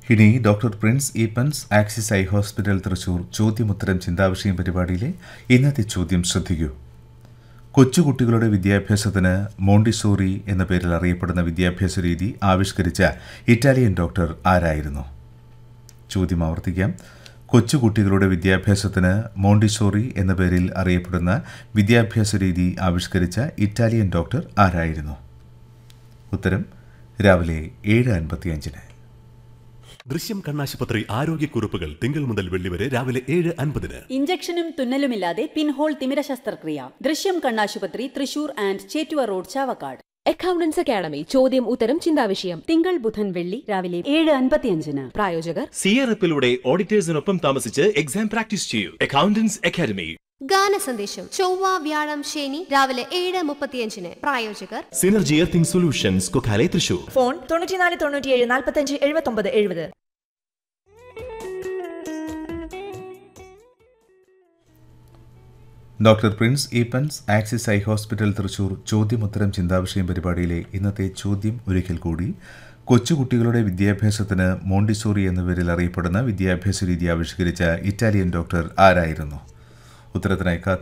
ഇനി doctor Prince Eapen's Axis eye hospital Thrissur ചോദ്യമുത്തരം ചിന്താവിഷയം പരിപാടിയിലെ ഇന്നത്തെ ചോദ്യം ശ്രദ്ധിക്കൂ കൊച്ചുകുട്ടികളുടെ വിദ്യാഭ്യാസത്തിന് മോണ്ടിസോറി എന്ന പേരിൽ അറിയപ്പെടുന്ന വിദ്യാഭ്യാസ രീതി ആവിഷ്കരിച്ച ഇറ്റാലിയൻ ഡോക്ടർ ആരായിരുന്നു ചോദ്യം ആവർത്തിക്കാം കൊച്ചുകുട്ടികളുടെ വിദ്യാഭ്യാസത്തിന് മോണ്ടിസോറി എന്ന പേരിൽ അറിയപ്പെടുന്ന വിദ്യാഭ്യാസ രീതി ആവിഷ്കരിച്ച ഇറ്റാലിയൻ ഡോക്ടർ ആരായിരുന്നു ഉത്തരം രാവിലെ ഏഴ് അൻപത്തിയഞ്ചിന് ദൃശ്യം കണ്ണാശുപത്രി ആരോഗ്യക്കുറിപ്പുകൾ തിങ്കൾ മുതൽ വെള്ളി വരെ രാവിലെ ഏഴ് അൻപതിന് ഇഞ്ചക്ഷനും തുന്നലുമില്ലാതെ പിൻഹോൾ തിമിര ശസ്ത്രക്രിയ ദൃശ്യം കണ്ണാശുപത്രി Thrissur and Chettuva road Chavakkad accountants academy ചോദ്യം ഉത്തരം ചിന്താവിഷയം തിങ്കൾ ബുധൻ വെള്ളി രാവിലെ ഏഴ് അൻപത്തിയഞ്ചിന് പ്രായോജകർ സിയറപ്പിലൂടെ ഓഡിറ്റേഴ്സിനൊപ്പം താമസിച്ച് എക്സാം പ്രാക്ടീസ് ചെയ്യൂ അക്കൗണ്ടൻസ് അക്കാദമി ഗാന സന്ദേശം ചൊവ്വ വ്യാഴം ശനി രാവിലെ ഏഴ് മുപ്പത്തിയഞ്ചിന് പ്രായോജകർ synergy earthing solutions Kokkale Thrissur phone തൊണ്ണൂറ്റിനാല് തൊണ്ണൂറ്റിയേഴ് നാൽപ്പത്തഞ്ച് എഴുപത്തൊമ്പത് എഴുപത് doctor Prince Eapen's Axis eye hospital Thrissur ചോദ്യമുത്തരം ചിന്താവിഷയം പരിപാടിയിലെ ഇന്നത്തെ ചോദ്യം ഒരിക്കൽ കൂടി കൊച്ചുകുട്ടികളുടെ വിദ്യാഭ്യാസത്തിന് മോണ്ടിസോറി എന്ന പേരിൽ അറിയപ്പെടുന്ന വിദ്യാഭ്യാസ രീതി ആവിഷ്കരിച്ച ഇറ്റാലിയൻ ഡോക്ടർ ആരായിരുന്നു ഉത്തരത്തിനായി കാത്തിരിക്കുക